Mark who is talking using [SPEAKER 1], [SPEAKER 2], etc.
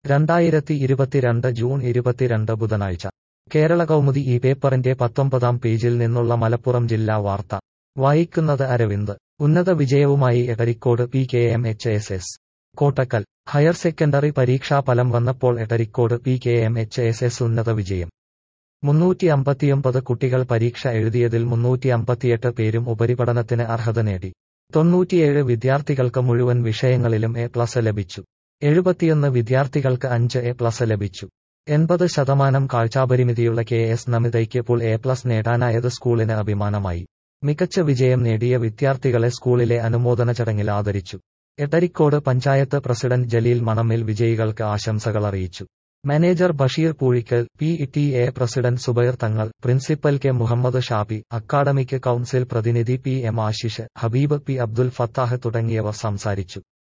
[SPEAKER 1] രണ്ടായിരത്തി ഇരുപത്തിരണ്ട് ജൂൺ ഇരുപത്തിരണ്ട് ബുധനാഴ്ച കേരള കൗമുദി ഈ പേപ്പറിന്റെ പത്തൊമ്പതാം പേജിൽ നിന്നുള്ള മലപ്പുറം ജില്ലാ വാർത്ത വായിക്കുന്നത് അരവിന്ദ് ഉന്നത വിജയവുമായി Edarikode P K M H S S Kottakkal higher secondary പരീക്ഷാഫലം വന്നപ്പോൾ Edarikode P K M H S S ഉന്നത വിജയം മുന്നൂറ്റി അമ്പത്തിയൊമ്പത് കുട്ടികൾ പരീക്ഷ എഴുതിയതിൽ മുന്നൂറ്റി അമ്പത്തിയെട്ട് പേരും ഉപരിപഠനത്തിന് അർഹത നേടി തൊണ്ണൂറ്റിയേഴ് വിദ്യാർത്ഥികൾക്ക് മുഴുവൻ വിഷയങ്ങളിലും എ പ്ലസ് ലഭിച്ചു എഴുപത്തിയൊന്ന് വിദ്യാർത്ഥികൾക്ക് അഞ്ച് എ പ്ലസ് ലഭിച്ചു എൺപത് ശതമാനം കാഴ്ചാപരിമിതിയുള്ള കെ എസ് നമിതയ്ക്ക് പുൾ എ പ്ലസ് നേടാനായത് സ്കൂളിന് അഭിമാനമായി മികച്ച വിജയം നേടിയ വിദ്യാർത്ഥികളെ സ്കൂളിലെ അനുമോദന ചടങ്ങിൽ ആദരിച്ചു എട്ടരിക്കോട് പഞ്ചായത്ത് പ്രസിഡന്റ് ജലീൽ മണമ്മിൽ വിജയികൾക്ക് ആശംസകൾ അറിയിച്ചു manager Basheer Poozhikkal P T A president Subair Thangal principal K Muhammad Shabi academic council പ്രതിനിധി P M Ashish Habeeb P Abdul Fathah തുടങ്ങിയവർ സംസാരിച്ചു